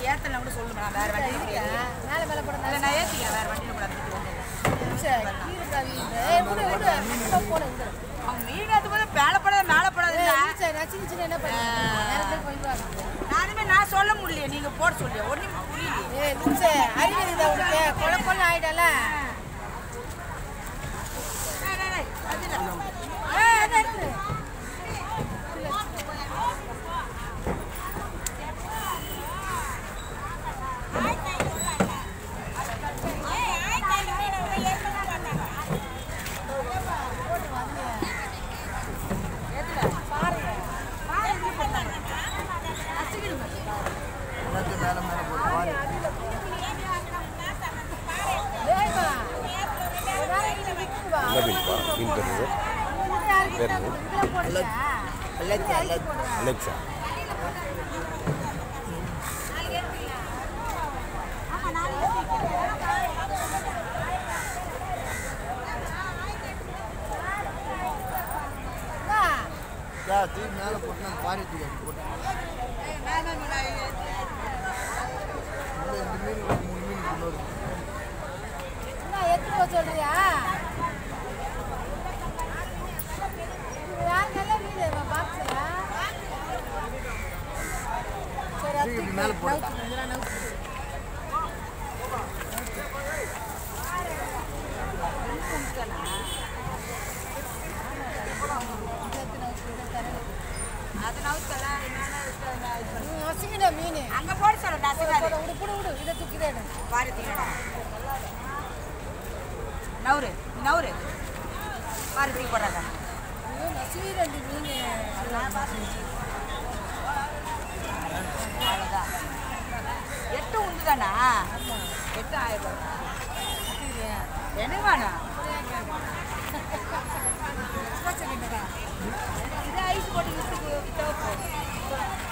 ஏத்தலாம் கூட சொல்லுங்க நான் வேற வண்டியில கூட ஏத்திக்கிறேன். மேலே மேலே போட இல்ல, நான் ஏத்திக்கிறேன் வேற வண்டியில கூட அதுக்கு வந்து விடு விடு அங்கே போட விடு அவங்க மீன் ஏற்றும் போது மேலே போடாத மேலே போடாது சரி சின்ன சின்ன என்ன பண்ணுறேன் நேரத்தில் போயிடுவாங்க நானுமே நான் சொல்ல முடியல நீங்க போட சொல்லி ஒன்றும் புரியல ஏ லுச்சே அறிவு இருக்குதா உனக்கு கொலை கொலை ஆயிடல அதான் இருக்குது வேகமா ஒரு நாளைக்கு இது விற்குவா என்ன மீன்பா மீன் பேர் இது? அலெக்சா அலெக்ஸா தூக்கி மேலே போட்டு அந்த பாரி தூக்கி அப்படி போட்டு இந்த இந்த மீன் ஒரு மூணு மீன் கொண்டு வருது எடுத்துட்டு சொல்றியா யார் நல்ல மீன் பாக்ஸ்ல சரி தூக்கி இப்படி மேலே போடு அது நவுத்தலாம் நசுங்கிட மீன் அங்க போட சொல்ல நசுக்காது விடு விடு விடு இதை தூக்கிடா பாரதியடா நவுரு நீ நவுரு பாரதி போடுறாங்க ஐயோ நசுங்கி ரெண்டு மீன் அவ்வளோதான் எட்டு உண்டு தானா எட்டு ஆயிரம் ரூபாய் என்ன வேணும் இது ஐஸ் போட்டு விட்டு விட்டா போதும்